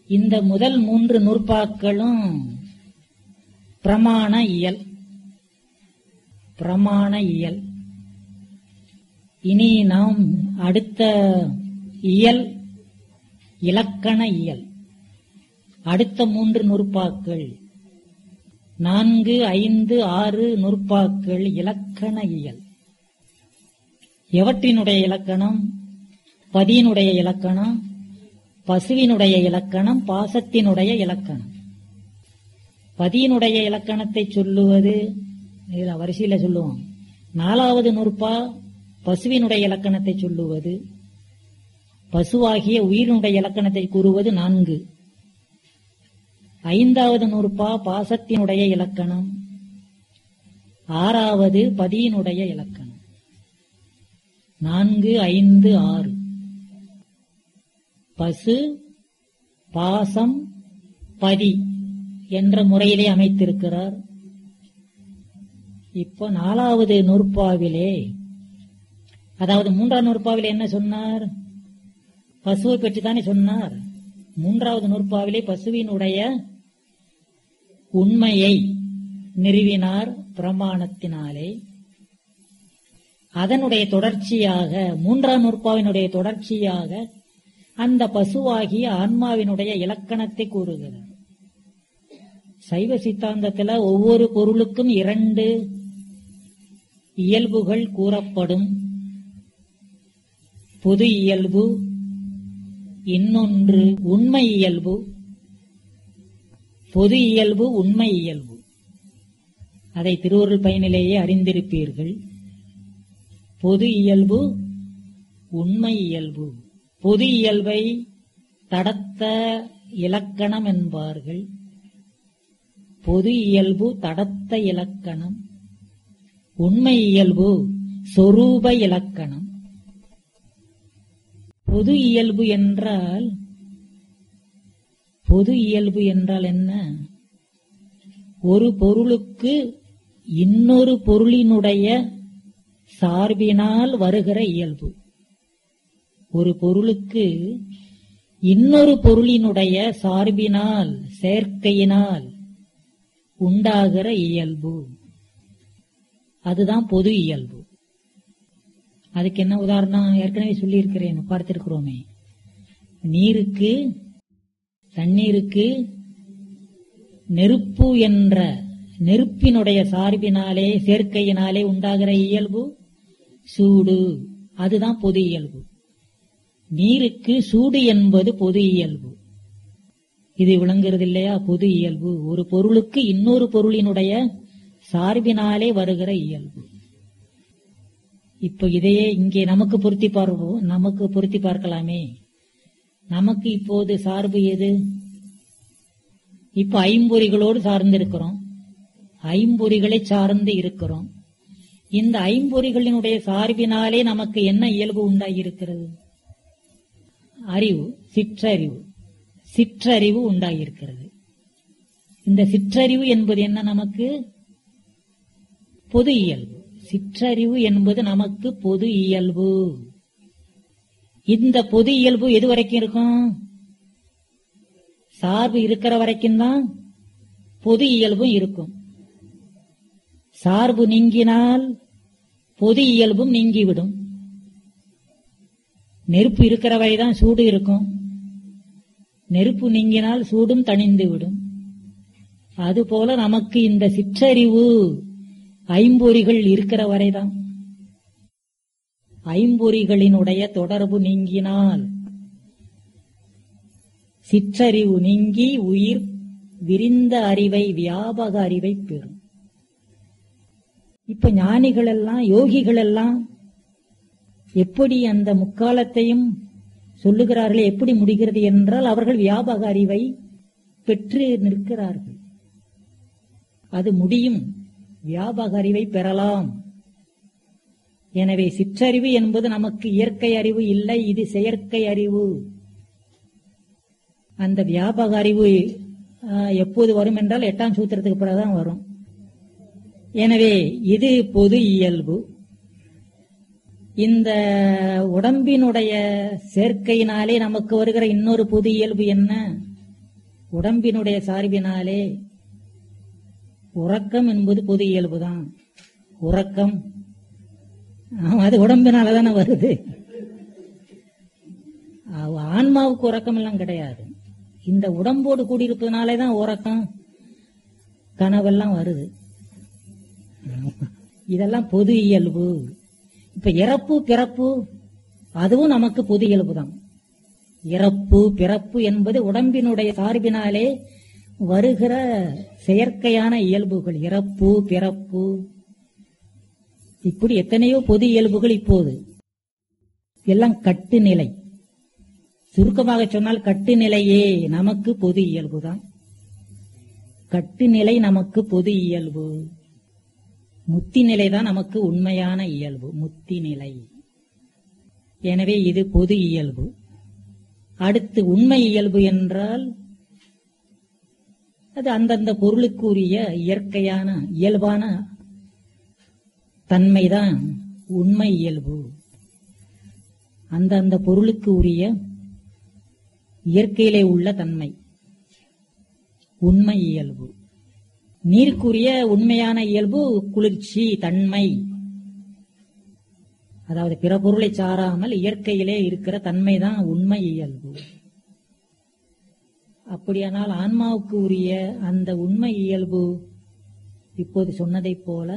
இந்த முதல் மூன்று நூற்பாக்களும் பிரமாண இயல் பிரமாண இயல் இனி நாம் அடுத்த இயல் இலக்கண இயல் அடுத்த மூன்று நூற்பாக்கள் நான்கு ஐந்து ஆறு நூற்பாக்கள் இலக்கண இயல் எவற்றினுடைய இலக்கணம் பதியினுடைய இலக்கணம் பசுவினுடைய இலக்கணம் பாசத்தினுடைய இலக்கணம் பதியினுடைய இலக்கணத்தை சொல்லுவது இதுல வரிசையில சொல்லுவோம் நாலாவது நூற்பா பசுவினுடைய இலக்கணத்தை சொல்லுவது பசுவாகிய உயிரினுடைய இலக்கணத்தை கூறுவது நான்கு ஐந்தாவது நூற்பா பாசத்தினுடைய இலக்கணம் ஆறாவது பதியினுடைய இலக்கணம் நான்கு ஐந்து ஆறு பசு பாசம் பதி என்ற முறையிலே அமைத்திருக்கிறார் இப்போ நாலாவது நூற்பாவிலே அதாவது மூன்றாம் நூற்பாவிலே என்ன சொன்னார் பசுவை பற்றி தானே சொன்னார் மூன்றாவது நூற்பாவிலே பசுவினுடைய உண்மையை நிறுவினார் பிரமாணத்தினாலே அதனுடைய தொடர்ச்சியாக மூன்றாம் நூற்பாவினுடைய தொடர்ச்சியாக அந்த பசுவாகிய ஆன்மாவினுடைய இலக்கணத்தை கூறுகிறார் சைவ சித்தாந்தத்துல ஒவ்வொரு பொருளுக்கும் இரண்டு இயல்புகள் கூறப்படும் பொது இயல்பு இன்னொன்று உண்மை இயல்பு பொது இயல்பு உண்மை இயல்பு அதை திருவருள் பயனிலேயே அறிந்திருப்பீர்கள் பொது இயல்பு உண்மை இயல்பு பொது இயல்பை தடத்த இலக்கணம் என்பார்கள் பொது இயல்பு தடத்த இலக்கணம் உண்மை இயல்பு சொரூப இலக்கணம் பொது இயல்பு என்றால் பொது இயல்பு என்றால் என்ன ஒரு பொருளுக்கு இன்னொரு பொருளினுடைய சார்பினால் வருகிற இயல்பு ஒரு பொருளுக்கு இன்னொரு பொருளினுடைய சார்பினால் சேர்க்கையினால் உண்டாகிற இயல்பு அதுதான் பொது இயல்பு அதுக்கு என்ன உதாரணம் ஏற்கனவே சொல்லியிருக்கிறேன் பார்த்திருக்கிறோமே நீருக்கு தண்ணீருக்கு நெருப்பு என்ற நெருப்பினுடைய சார்பினாலே சேர்க்கையினாலே உண்டாகிற இயல்பு சூடு அதுதான் பொது இயல்பு நீருக்கு சூடு என்பது பொது இயல்பு இது விளங்குறது இல்லையா பொது இயல்பு ஒரு பொருளுக்கு இன்னொரு பொருளினுடைய சார்பினாலே வருகிற இயல்பு இப்ப இதையே இங்கே நமக்கு பொருத்தி பார்ப்போம் நமக்கு பொருத்தி பார்க்கலாமே நமக்கு இப்போது சார்பு எது இப்ப ஐம்பொறிகளோடு சார்ந்து இருக்கிறோம் ஐம்பொறிகளை சார்ந்து இருக்கிறோம் இந்த ஐம்பொறிகளினுடைய சார்பினாலே நமக்கு என்ன இயல்பு உண்டாகி இருக்கிறது அறிவு சிற்றறிவு சிற்றறிவு உண்டாகியிருக்கிறது இந்த சிற்றறிவு என்பது என்ன நமக்கு பொது இயல்பு சிற்றறிவு என்பது நமக்கு பொது இயல்பு இந்த பொது இயல்பு எது வரைக்கும் இருக்கும் சார்பு இருக்கிற வரைக்கும் தான் பொது இயல்பும் இருக்கும் சார்பு நீங்கினால் பொது இயல்பும் நீங்கிவிடும் நெருப்பு இருக்கிற வரைதான் சூடு இருக்கும் நெருப்பு நீங்கினால் சூடும் தணிந்து விடும் அதுபோல நமக்கு இந்த சிற்றறிவு ஐம்பொறிகள் இருக்கிற வரைதான் ஐம்பொறிகளினுடைய தொடர்பு நீங்கினால் சிற்றறிவு நீங்கி உயிர் விரிந்த அறிவை வியாபக அறிவை பெறும் இப்ப ஞானிகள் எல்லாம் யோகிகள் எல்லாம் எப்படி அந்த முக்காலத்தையும் சொல்லுகிறார்களே எப்படி முடிகிறது என்றால் அவர்கள் வியாபக அறிவை பெற்று நிற்கிறார்கள் அது முடியும் வியாபக அறிவை பெறலாம் எனவே சிற்றறிவு என்பது நமக்கு இயற்கை அறிவு இல்லை இது செயற்கை அறிவு அந்த வியாபக அறிவு ஆஹ், எப்போது வரும் என்றால் எட்டாம் சூத்திரத்துக்கு பிறகுதான் வரும் எனவே இது பொது இயல்பு இந்த உடம்பினுடைய சேர்க்கையினாலே நமக்கு வருகிற இன்னொரு பொது இயல்பு என்ன உடம்பினுடைய சார்பினாலே உறக்கம் என்பது பொது இயல்புதான் உறக்கம் ஆமா, அது உடம்பினால தானே வருது ஆ- ஆன்மாவுக்கு உறக்கம் எல்லாம் கிடையாது இந்த உடம்போடு கூடியிருப்பதனாலே தான் உறக்கம் கனவெல்லாம் வருது இதெல்லாம் பொது இயல்பு இப்ப இறப்பு பிறப்பு அதுவும் நமக்கு பொது இயல்பு தான் இறப்பு பிறப்பு என்பது உடம்பினுடைய சார்பினாலே வருகிற செயற்கையான இயல்புகள் இறப்பு பிறப்பு இப்படி எத்தனையோ பொது இயல்புகள் இப்போது எல்லாம் கட்டுநிலை சுருக்கமாக சொன்னால் கட்டுநிலையே நமக்கு பொது இயல்புதான் கட்டுநிலை நமக்கு பொது இயல்பு முத்தி நிலை தான் நமக்கு உண்மையான இயல்பு முத்தி நிலை எனவே இது பொது இயல்பு அடுத்து உண்மை இயல்பு என்றால் அது அந்தந்த பொருளுக்குரிய இயற்கையான இயல்பான தன்மைதான் உண்மை இயல்பு அந்தந்த பொருளுக்கு உரிய இயற்கையிலே உள்ள தன்மை உண்மை இயல்பு நீருக்குரிய உண்மையான இயல்பு குளிர்ச்சி தன்மை அதாவது பிற பொருளை சாராமல் இயற்கையிலே இருக்கிற தன்மைதான் உண்மை இயல்பு அப்படியானால் ஆன்மாவுக்கு உரிய அந்த உண்மை இயல்பு இப்போது சொன்னதைப் போல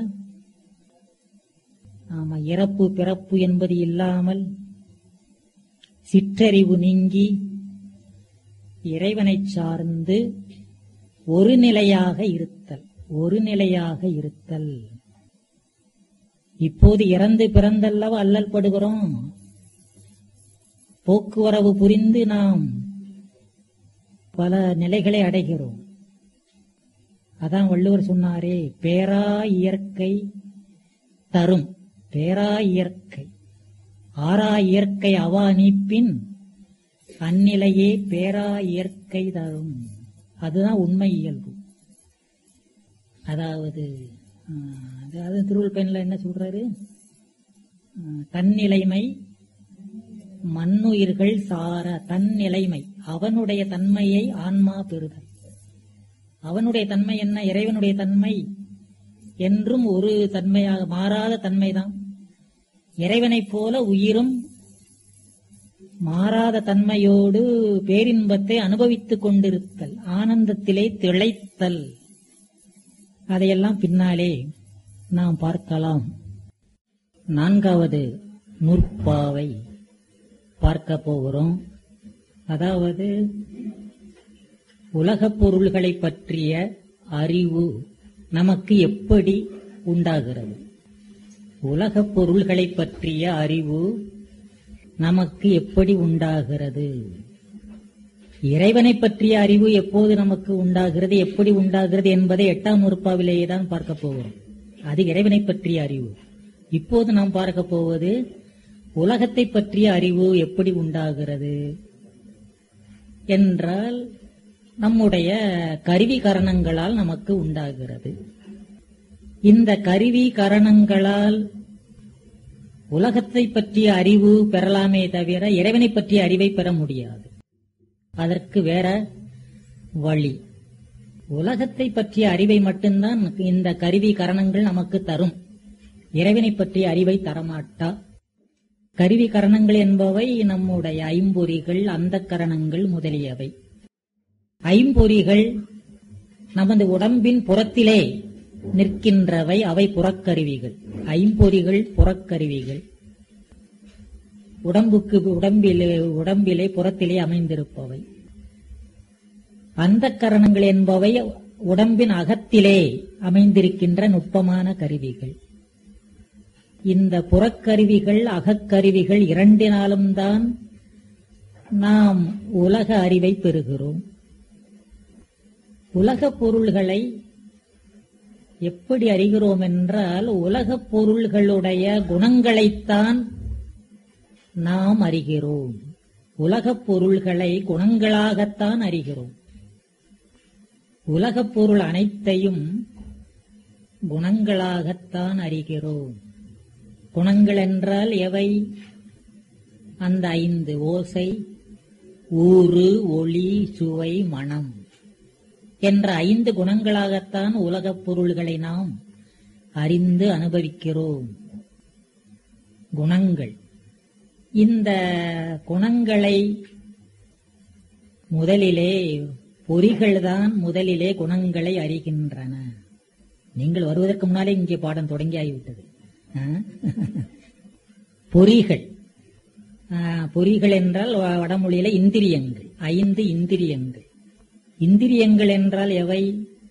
ஆமா இறப்பு பிறப்பு என்பது இல்லாமல் சிற்றறிவு நீங்கி இறைவனைச் சார்ந்து ஒரு நிலையாக இருத்தல் ஒரு நிலையாக இருத்தல் இப்போது இறந்து பிறந்தல்லவா அல்லல் படுகிறோம் போக்குவரவு புரிந்து நாம் பல நிலைகளை அடைகிறோம் அதான் வள்ளுவர் சொன்னாரே பேரா இயற்கை தரும் பேரா இயற்கை ஆறா இயற்கை அவா நீப்பின் அந்நிலையே பேரா இயற்கை தரும் அதுதான் உண்மை இயல்பு அதாவது ஆஹ், அதாவது திருவள் பயனில் என்ன சொல்றாரு ஆஹ், தன்னிலைமை மண்ணுயிர்கள் சார தன்னிலைமை அவனுடைய தன்மையை ஆன்மா பெறுதல் அவனுடைய தன்மை என்ன இறைவனுடைய தன்மை என்றும் ஒரு தன்மையாக மாறாத தன்மைதான் இறைவனைப் போல உயிரும் மாறாத தன்மையோடு பேரின்பத்தை அனுபவித்துக் கொண்டிருத்தல் ஆனந்தத்திலே திளைத்தல் அதையெல்லாம் பின்னாலே நாம் பார்க்கலாம் நான்காவது நூற்பாவை பார்க்க போகிறோம் அதாவது உலகப் பொருள்களை பற்றிய அறிவு நமக்கு எப்படி உண்டாகிறது உலகப் பொருள்களை பற்றிய அறிவு நமக்கு எப்படி உண்டாகிறது இறைவனை பற்றிய அறிவு எப்போது நமக்கு உண்டாகிறது எப்படி உண்டாகிறது என்பதை எட்டாம் நூற்பாவிலேயே தான் பார்க்க போகிறோம் அது இறைவனை பற்றிய அறிவு இப்போது நாம் பார்க்க போவது உலகத்தை பற்றிய அறிவு எப்படி உண்டாகிறது என்றால் நம்முடைய கருவி கரணங்களால் நமக்கு உண்டாகிறது இந்த கருவி கரணங்களால் உலகத்தை பற்றிய அறிவு பெறலாமே தவிர இறைவனை பற்றிய அறிவை பெற முடியாது அதற்கு வேற வழி உலகத்தை பற்றிய அறிவை மட்டும்தான் இந்த கருவி கரணங்கள் நமக்கு தரும் இறைவனை பற்றிய அறிவை தரமாட்டா கருவி கரணங்கள் என்பவை நம்முடைய ஐம்பொறிகள் அந்த கரணங்கள் முதலியவை ஐம்பொறிகள் நமது உடம்பின் புறத்திலே நிற்கின்றவை அவை புறக்கருவிகள் ஐம்பொறிகள் புறக்கருவிகள் உடம்புக்கு உடம்பிலே உடம்பிலே புறத்திலே அமைந்திருப்பவை அந்த கரணங்கள் என்பவை உடம்பின் அகத்திலே அமைந்திருக்கின்ற நுட்பமான கருவிகள் இந்த புறக்கருவிகள் அகக்கருவிகள் இரண்டினாலும் தான் நாம் உலக அறிவை பெறுகிறோம் உலகப் பொருள்களை எப்படி அறிகிறோம் என்றால் உலகப் பொருள்களுடைய குணங்களைத்தான் நாம் அறிகிறோம் உலகப் பொருள்களை குணங்களாகத்தான் அறிகிறோம் உலகப் பொருள் அனைத்தையும் குணங்களாகத்தான் அறிகிறோம் குணங்கள் என்றால் எவை அந்த ஐந்து ஓசை ஊறு ஒளி சுவை மனம் என்ற ஐந்து குணங்களாகத்தான் உலகப் பொருள்களை நாம் அறிந்து அனுபவிக்கிறோம் குணங்கள் இந்த குணங்களை முதலிலே பொறிகள்தான் முதலிலே குணங்களை அறிகின்றன நீங்கள் வருவதற்கு முன்னாலே இங்கே பாடம் தொடங்கியாகிவிட்டது ஆ? பொறிகள் ஆ, பொறிகள் என்றால் வ- வடமொழியில இந்திரியங்கள் ஐந்து இந்திரியங்கள் இந்திரியங்கள் என்றால் எவை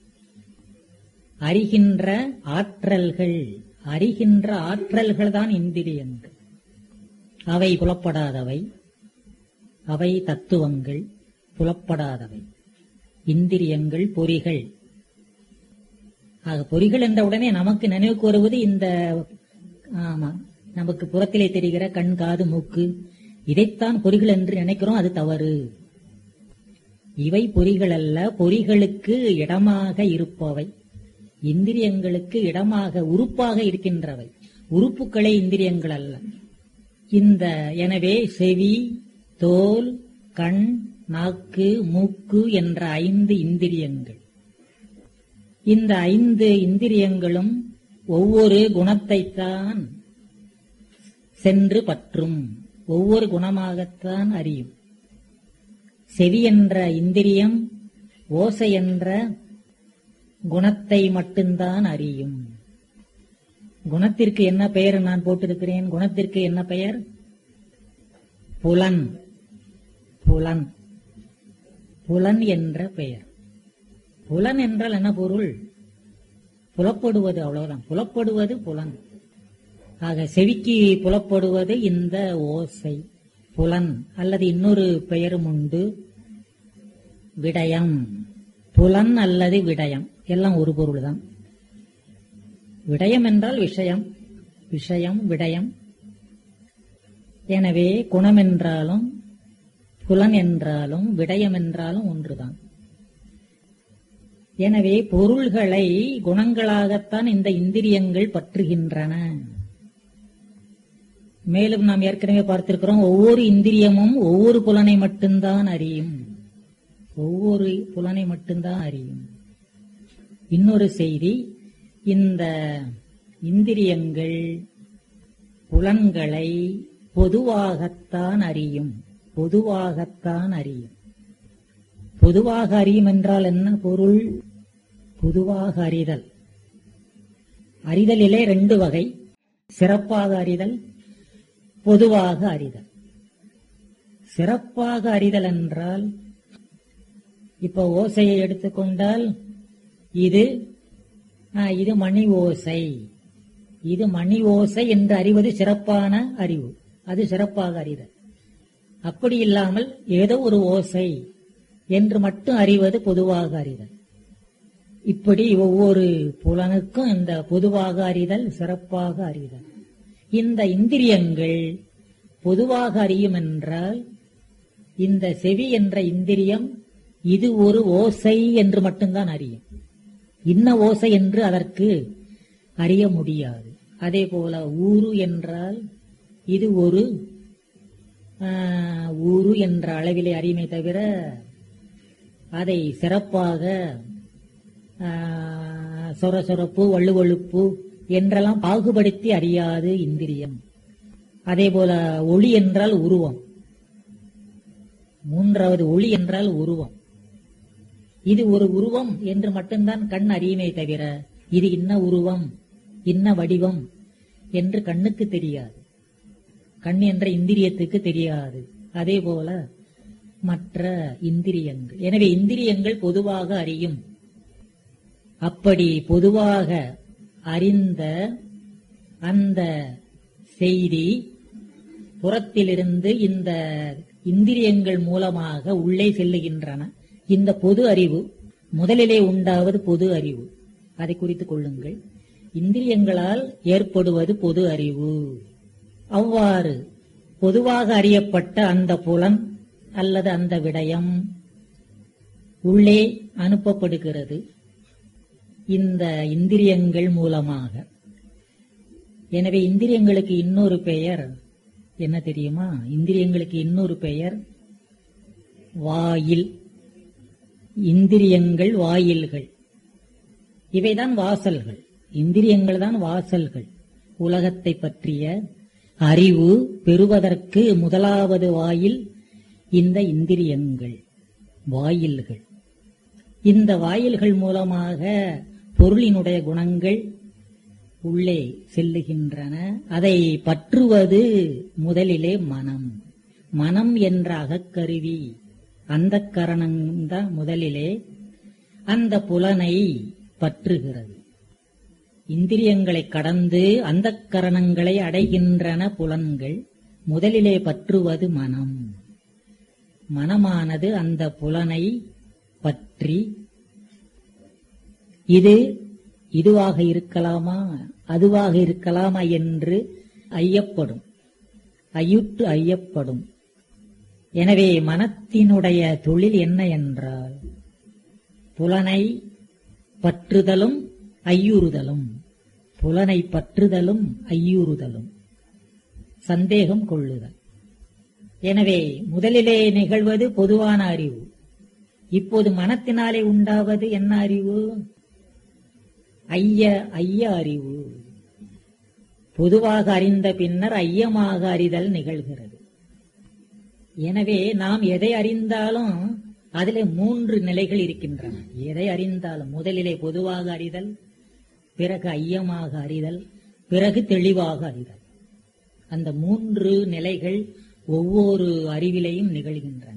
அறிகின்ற ஆற்றல்கள் அறிகின்ற ஆற்றல்கள் தான் இந்திரியங்கள் அவை புலப்படாதவை அவை தத்துவங்கள் புலப்படாதவை இந்திரியங்கள் பொறிகள் ஆக பொறிகள் என்ற உடனே நமக்கு நினைவுக்கு வருவது இந்த ஆமா நமக்கு புறத்திலே தெரிகிற கண் காது மூக்கு இதைத்தான் பொறிகள் என்று நினைக்கிறோம் அது தவறு இவை பொறிகள் அல்ல பொறிகளுக்கு இடமாக இருப்பவை இந்திரியங்களுக்கு இடமாக உறுப்பாக இருக்கின்றவை உறுப்புகளே இந்திரியங்கள் அல்ல இந்த எனவே செவி தோல் கண் நாக்கு மூக்கு என்ற ஐந்து இந்திரியங்கள் இந்த ஐந்து இந்திரியங்களும் ஒவ்வொரு குணத்தைத்தான் சென்று பற்றும் ஒவ்வொரு குணமாகத்தான் அறியும் செவி என்ற இந்திரியம் ஓசை என்ற குணத்தை மட்டும்தான் அறியும் குணத்திற்கு என்ன பெயர் நான் போட்டிருக்கிறேன் குணத்திற்கு என்ன பெயர் புலன் புலன் புலன் என்ற பெயர் புலன் என்றால் என்ன பொருள் புலப்படுவது அவ்வளவுதான் புலப்படுவது புலன் ஆக செவிக்கு புலப்படுவது இந்த ஓசை புலன் அல்லது இன்னொரு பெயரும் உண்டு விடயம் புலன் அல்லது விடயம் எல்லாம் ஒரு பொருள் தான் விடயம் என்றால் விஷயம் விஷயம் விடயம் எனவே குணம் என்றாலும் புலன் என்றாலும் விடயம் என்றாலும் ஒன்றுதான் எனவே பொருள்களை குணங்களாகத்தான் இந்த இந்திரியங்கள் பற்றுகின்றன மேலும் நாம் ஏற்கனவே பார்த்திருக்கிறோம் ஒவ்வொரு இந்திரியமும் ஒவ்வொரு புலனை மட்டும்தான் அறியும் ஒவ்வொரு புலனை மட்டும்தான் அறியும் இன்னொரு செய்தி இந்த இந்திரியங்கள் புலன்களை பொதுவாகத்தான் அறியும் பொதுவாகத்தான் அறியும் பொதுவாக அறியும் என்றால் என்ன பொருள் பொதுவாக அறிதல் அறிதலிலே ரெண்டு வகை சிறப்பாக அறிதல் பொதுவாக அறிதல் சிறப்பாக அறிதல் என்றால் இப்ப ஓசையை எடுத்துக்கொண்டால் இது ஆ, இது மணி ஓசை இது மணி ஓசை என்று அறிவது சிறப்பான அறிவு அது சிறப்பாக அறிதல் அப்படி இல்லாமல் ஏதோ ஒரு ஓசை என்று மட்டும் அறிவது பொதுவாக அறிதல் இப்படி ஒவ்வொரு புலனுக்கும் இந்த பொதுவாக அறிதல் சிறப்பாக அறிதல் இந்த இந்திரியங்கள் பொதுவாக அறியும் என்றால் இந்த செவி என்ற இந்திரியம் இது ஒரு ஓசை என்று மட்டும்தான் அறியும் இன்ன ஓசை என்று அதற்கு அறிய முடியாது அதே போல ஊரு என்றால் இது ஒரு ஆஹ், ஊரு என்ற அளவிலே அறியுமே தவிர அதை சிறப்பாக ஆஹ், சொரசொரப்பு வள்ளுவழுப்பு என்றெல்லாம் பாகுபடுத்தி அறியாது இந்திரியம் அதே போல ஒளி என்றால் உருவம் மூன்றாவது ஒளி என்றால் உருவம் இது ஒரு உருவம் என்று மட்டும்தான் கண் அறியுமே தவிர இது இன்ன உருவம் இன்ன வடிவம் என்று கண்ணுக்கு தெரியாது கண் என்ற இந்திரியத்துக்கு தெரியாது அதே போல மற்ற இந்திரியங்கள் எனவே இந்திரியங்கள் பொதுவாக அறியும் அப்படி பொதுவாக அறிந்த அந்த செய்தி புறத்திலிருந்து இந்த இந்திரியங்கள் மூலமாக உள்ளே செல்லுகின்றன இந்த பொது அறிவு முதலிலே உண்டாவது பொது அறிவு அதை குறித்துக் கொள்ளுங்கள் இந்திரியங்களால் ஏற்படுவது பொது அறிவு அவ்வாறு பொதுவாக அறியப்பட்ட அந்த புலன் அல்லது அந்த விடயம் உள்ளே அனுப்பப்படுகிறது இந்த இந்திரியங்கள் மூலமாக எனவே இந்திரியங்களுக்கு இன்னொரு பெயர் என்ன தெரியுமா இந்திரியங்களுக்கு இன்னொரு பெயர் வாயில் இந்திரியங்கள் வாயில்கள் இவைதான் வாசல்கள் இந்திரியங்கள் தான் வாசல்கள் உலகத்தை பற்றிய அறிவு பெறுவதற்கு முதலாவது வாயில் இந்த இந்திரியங்கள் வாயில்கள் இந்த வாயில்கள் மூலமாக பொருளினுடைய குணங்கள் உள்ளே செல்லுகின்றன அதை பற்றுவது முதலிலே மனம் மனம் என்ற அகக்கருவி அந்த கரணம்தான் முதலிலே அந்த புலனை பற்றுகிறது இந்திரியங்களை கடந்து அந்த கரணங்களை அடைகின்றன புலன்கள் முதலிலே பற்றுவது மனம் மனமானது அந்த புலனை பற்றி இது இதுவாக இருக்கலாமா அதுவாக இருக்கலாமா என்று ஐயப்படும் ஐயுற்று ஐயப்படும் எனவே மனத்தினுடைய தொழில் என்ன என்றால் புலனை பற்றுதலும் ஐயுறுதலும் புலனை பற்றுதலும் ஐயுறுதலும் சந்தேகம் கொள்ளுதல் எனவே முதலிலே நிகழ்வது பொதுவான அறிவு இப்போது மனத்தினாலே உண்டாவது என்ன அறிவு ஐய ஐய அறிவு பொதுவாக அறிந்த பின்னர் ஐயமாக அறிதல் நிகழ்கிறது எனவே நாம் எதை அறிந்தாலும் அதிலே மூன்று நிலைகள் இருக்கின்றன எதை அறிந்தாலும் முதலிலே பொதுவாக அறிதல் பிறகு ஐயமாக அறிதல் பிறகு தெளிவாக அறிதல் அந்த மூன்று நிலைகள் ஒவ்வொரு அறிவிலையும் நிகழ்கின்றன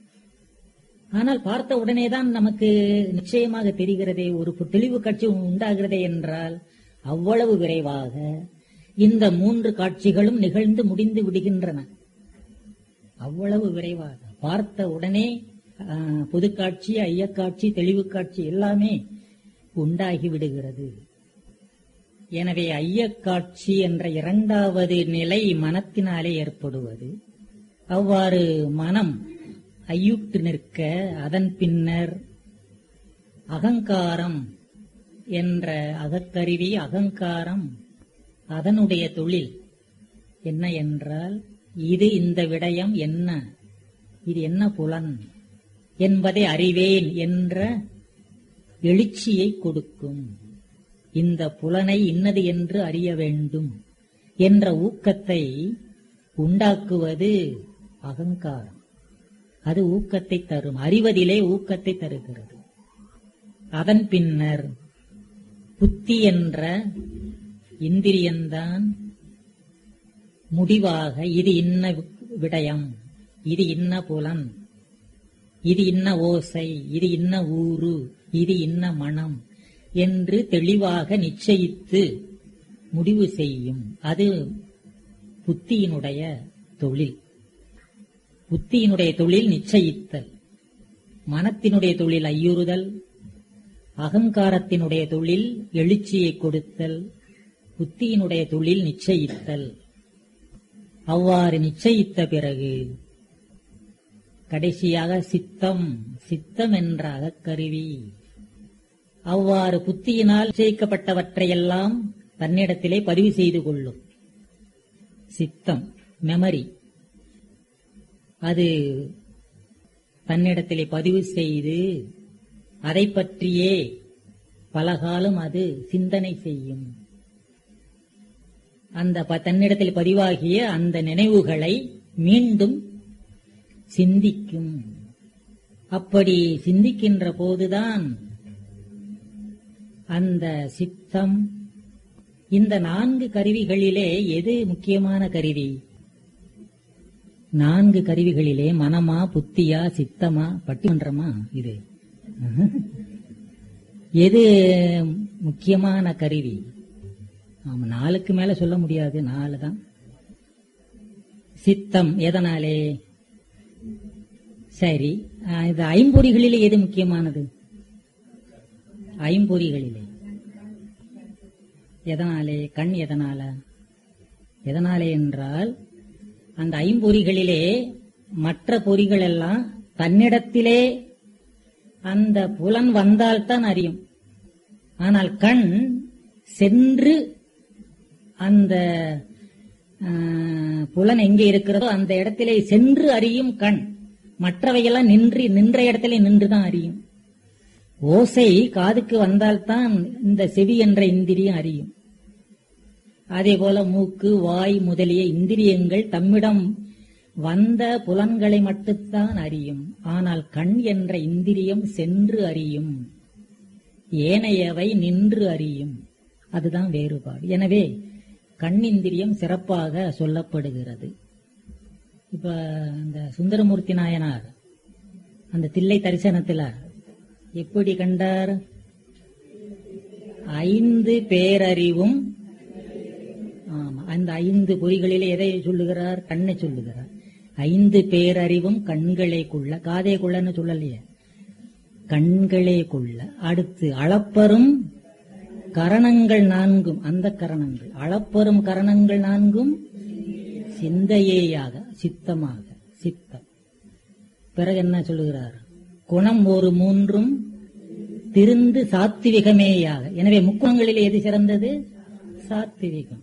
ஆனால் பார்த்த உடனேதான் நமக்கு நிச்சயமாக தெரிகிறதே ஒரு தெளிவு காட்சி உண்டாகிறதே என்றால் அவ்வளவு விரைவாக இந்த மூன்று காட்சிகளும் நிகழ்ந்து முடிந்து விடுகின்றன அவ்வளவு விரைவாக பார்த்த உடனே புதுக்காட்சி ஐயக்காட்சி தெளிவு காட்சி எல்லாமே உண்டாகி விடுகிறது எனவே ஐயக்காட்சி என்ற இரண்டாவது நிலை மனத்தினாலே ஏற்படுவது அவ்வாறு மனம் ஐயுற்று நிற்க அதன் பின்னர் அகங்காரம் என்ற அகக்கருவி அகங்காரம் அதனுடைய தொழில் என்ன என்றால் இது இந்த விடயம் என்ன இது என்ன புலன் என்பதை அறிவேன் என்ற எழுச்சியை கொடுக்கும் இந்த புலனை இன்னது என்று அறிய வேண்டும் என்ற ஊக்கத்தை உண்டாக்குவது அகங்காரம் அது ஊக்கத்தை தரும் அறிவதிலே ஊக்கத்தை தருகிறது அதன் பின்னர் புத்தி என்ற இந்திரியந்தான் முடிவாக இது இன்ன விடயம் இது இன்ன புலன் இது இன்ன ஓசை இது இன்ன ஊரு இது இன்ன மனம் என்று தெளிவாக நிச்சயித்து முடிவு செய்யும் அது புத்தியினுடைய தொழில் புத்தியினுடைய தொழில் நிச்சயித்தல் மனத்தினுடைய தொழில் ஐயுறுதல் அகங்காரத்தினுடைய தொழில் எழுச்சியை கொடுத்தல் புத்தியினுடைய தொழில் நிச்சயித்தல் அவ்வாறு நிச்சயித்த பிறகு கடைசியாக சித்தம் சித்தம் என்ற அகக்கருவி அவ்வாறு புத்தியினால் நிச்சயிக்கப்பட்டவற்றையெல்லாம் தன்னிடத்திலே பதிவு செய்து கொள்ளும் சித்தம் மெமரி அது தன்னிடத்திலே பதிவு செய்து அதை பற்றியே பலகாலம் அது சிந்தனை செய்யும் அந்த தன்னிடத்தில் பதிவாகிய அந்த நினைவுகளை மீண்டும் சிந்திக்கும் அப்படி சிந்திக்கின்ற போதுதான் அந்த சித்தம் இந்த நான்கு கருவிகளிலே எது முக்கியமான கருவி நான்கு கருவிகளிலே மனமா புத்தியா சித்தமா பட்டிமன்றமா இது எது முக்கியமான கருவி ஆமா நாலுக்கு மேல சொல்ல முடியாது நாலு தான் சித்தம் எதனாலே சரி இது ஐம்பொறிகளிலே எது முக்கியமானது ஐம்பொறிகளிலே எதனாலே கண் எதனால எதனாலே என்றால் அந்த ஐம்பொறிகளிலே மற்ற பொறிகள் எல்லாம் தன்னிடத்திலே அந்த புலன் வந்தால்தான் அறியும் ஆனால் கண் சென்று அந்த புலன் எங்கே இருக்கிறதோ அந்த இடத்திலே சென்று அறியும் கண் மற்றவையெல்லாம் நின்று நின்ற இடத்திலே நின்றுதான் அறியும் ஓசை காதுக்கு வந்தால்தான் இந்த செவி என்ற இந்திரியம் அறியும் அதே போல மூக்கு வாய் முதலிய இந்திரியங்கள் தம்மிடம் வந்த புலன்களை மட்டும்தான் அறியும் ஆனால் கண் என்ற இந்திரியம் சென்று அறியும் ஏனையவை நின்று அறியும் அதுதான் வேறுபாடு எனவே கண் இந்திரியம் சிறப்பாக சொல்லப்படுகிறது இப்ப இந்த சுந்தரமூர்த்தி நாயனார் அந்த தில்லை தரிசனத்துல எப்படி கண்டார் ஐந்து பேரறிவும் ஆமா அந்த ஐந்து பொறிகளிலே எதை சொல்லுகிறார் கண்ணை சொல்லுகிறார் ஐந்து பேரறிவும் கண்களை கொள்ள காதே கொள்ளன்னு சொல்லலையே கண்களே கொள்ள அடுத்து அளப்பரும் கரணங்கள் நான்கும் அந்த கரணங்கள் அளப்பரும் கரணங்கள் நான்கும் சிந்தையேயாக சித்தமாக சித்தம் பிறகு என்ன சொல்லுகிறார் குணம் ஒரு மூன்றும் திருந்து சாத்விகமேயாக எனவே முக்குணங்களில் எது சிறந்தது சாத்விகம்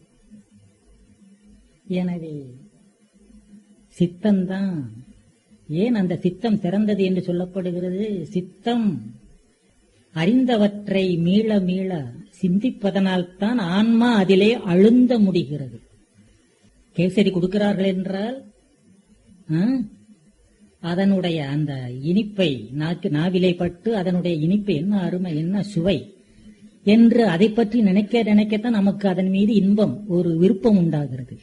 எனவே சித்தம்தான் ஏன் அந்த சித்தம் சிறந்தது என்று சொல்லப்படுகிறது சித்தம் அறிந்தவற்றை மீள மீள சிந்திப்பதனால்தான் ஆன்மா அதிலே அழுந்த முடிகிறது கேசரி கொடுக்கிறார்கள் என்றால் ஆ, அதனுடைய அந்த இனிப்பை நாக்கு நாவிலை பட்டு அதனுடைய இனிப்பு என்ன அருமை என்ன சுவை என்று அதை பற்றி நினைக்க நினைக்கத்தான் நமக்கு அதன் மீது இன்பம் ஒரு விருப்பம் உண்டாகிறது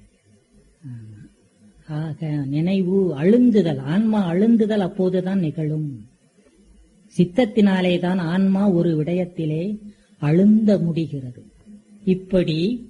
ஆக நினைவு அழுந்துதல் ஆன்மா அழுந்துதல் அப்போதுதான் நிகழும் சித்தத்தினாலே தான் ஆன்மா ஒரு விடயத்திலே அழுந்த முடிகிறது இப்படி